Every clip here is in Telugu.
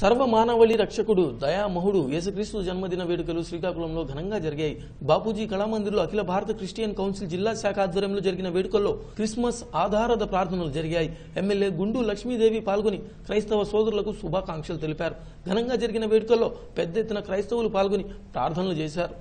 సర్వమానవళి రక్షకుడు దయామహుడు యేసుక్రీస్తు జన్మదిన వేడుకలు శ్రీకాకుళంలో ఘనంగా జరిగాయి బాపూజీ కళామందిర్లో అఖిల భారత క్రిస్టియన్ కౌన్సిల్ జిల్లా శాఖ ఆధ్వర్యంలో జరిగిన వేడుకల్లో క్రిస్మస్ ఆధారద ప్రార్థనలు జరిగాయి ఎమ్మెల్యే గుండు లక్ష్మీదేవి పాల్గొని క్రైస్తవ సోదరులకు శుభాకాంక్షలు తెలిపారు ఘనంగా జరిగిన వేడుకల్లో పెద్ద ఎత్తున క్రైస్తవులు పాల్గొని ప్రార్థనలు చేశారు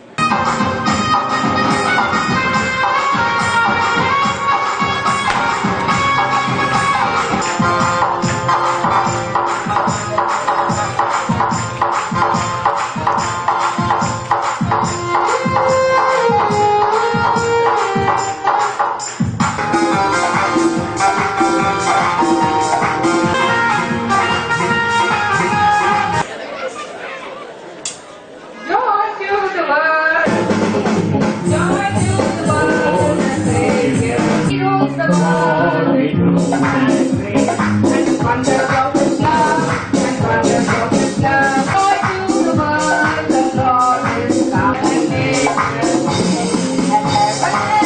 Joy to the world. Joy to the world and Savior. He rules the world with truth and grace. And wonders of His love. And wonders of His love. Joy to the world. The Lord is come and nature. And heaven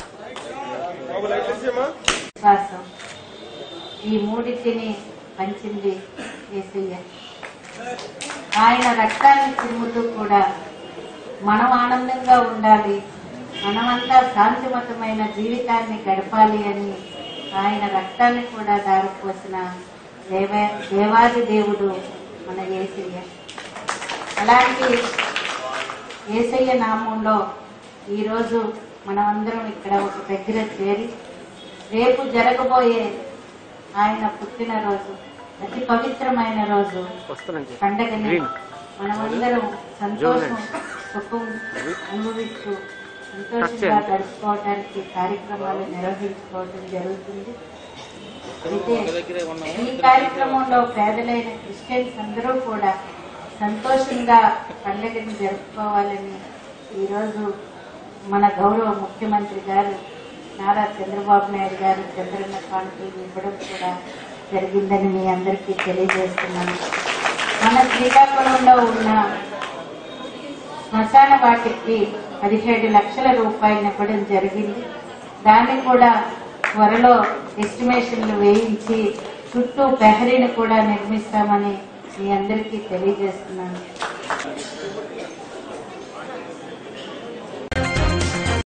విశ్వాసం ఈ మూడింటిని పంచింది యేసయ్య ఆయన రక్తాన్ని చిమ్ముతూ కూడా మనం ఆనందంగా ఉండాలి మనమంతా శాంతిమతమైన జీవితాన్ని గడపాలి అని ఆయన రక్తాన్ని కూడా దారిపోసిన దేవ దేవాది దేవుడు మన యేసయ్య అలాంటి ఏసయ్య నామంలో ఈరోజు మనమందరం ఇక్కడ ఒక దగ్గర చేరి రేపు జరగబోయే ఆయన పుట్టినరోజు అతి పవిత్రమైన రోజు పండగని మనమందరం సంతోషం సుఖం అనుభవిస్తూ సంతోషంగా గడుపుకోవడానికి కార్యక్రమాలు నిర్వహించుకోవడం జరుగుతుంది అయితే ఈ కార్యక్రమంలో పేదలైన క్రిస్టియన్స్ అందరూ కూడా సంతోషంగా పండుగని జరుపుకోవాలని ఈరోజు మన గౌరవ ముఖ్యమంత్రి గారు నారా చంద్రబాబు నాయుడు గారు చంద్రన్న కానుకలు ఇవ్వడం కూడా జరిగిందని మీ అందరికీ తెలియజేస్తున్నాను మన శ్రీకాకుళంలో ఉన్న శ్మశాన వాటికి పదిహేడు లక్షల రూపాయలు ఇవ్వడం జరిగింది దాన్ని కూడా త్వరలో ఎస్టిమేషన్లు వేయించి చుట్టూ ప్రహరీని కూడా నిర్మిస్తామని మీ అందరికీ తెలియజేస్తున్నాను